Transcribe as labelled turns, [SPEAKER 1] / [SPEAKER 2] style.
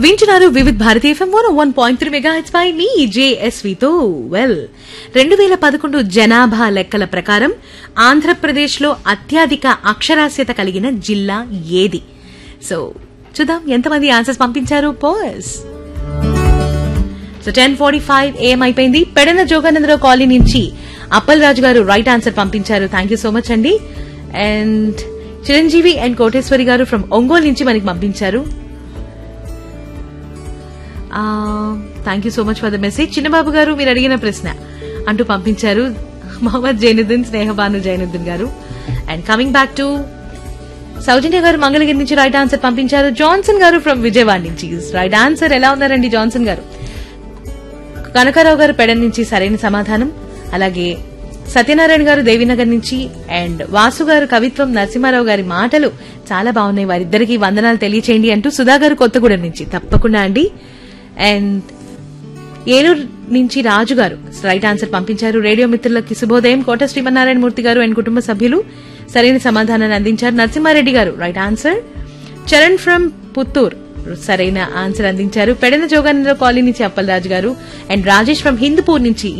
[SPEAKER 1] వింటున్నారు Vividh Bharati FM one one point three megahertz పై మీ జేఎస్వితో వెల్ రెండు వేల పదకొండు జనాభా లెక్కల ప్రకారం ఆంధ్రప్రదేశ్లో అత్యధిక అక్షరాస్యత కలిగిన జిల్లా ఏది సో చూద్దాం ఎంతమంది ఆన్సర్స్ పంపించారు పోస్ సో టెన్ ఫార్టీ ఫైవ్ ఏం అయిపోయింది పెడన జోగానందరావు కాలనీ నుంచి అప్పల్ రాజు గారు రైట్ ఆన్సర్ పంపించారు థ్యాంక్ యూ సో మచ్ అండి and Chiranjeevi and Koteswari garu from Ongole నుంచి మనకి పంపించారు thank you so much for the message Chinnababu garu మీరు అడిగిన ప్రశ్న అంటూ పంపించారు Mohammed Zainuddin Snehabanu Zainuddin garu and coming back to Soujanya garu Mangalagiri నుంచి రైట్ ఆన్సర్ పంపించారు జాన్సన్ గారు ఫ్రమ్ విజయవాడ నుంచి రైట్ ఆన్సర్ ఎలా ఉన్నారండి జాన్సన్ గారు కనకారావు గారు పెడన్ నుంచి సరైన సమాధానం అలాగే సత్యనారాయణ గారు దేవినగర్ నుంచి అండ్ వాసు గారు కవిత్వం నరసింహారావు గారి మాటలు చాలా బాగున్నాయి వారిద్దరికి వందనాలు తెలియచేయండి అంటూ సుధా గారు కొత్తగూడెం నుంచి తప్పకుండా అండి అండ్ ఏలూరు నుంచి రాజు గారు రైట్ ఆన్సర్ పంపించారు రేడియో మిత్రులకి శుభోదయం కోట శ్రీమన్నారాయణ మూర్తి గారు అండ్ కుటుంబ సభ్యులు సరైన సమాధానాన్ని అందించారు Narasimhareddy garu right answer Charan from Puttur సరైన ఆన్సర్ అందించారు పెడన జోగానందరావు కాలనీ నుంచి అప్పలరాజు గారు అండ్ రాజేష్ ఫ్రమ్ హిందూపూర్ నుంచి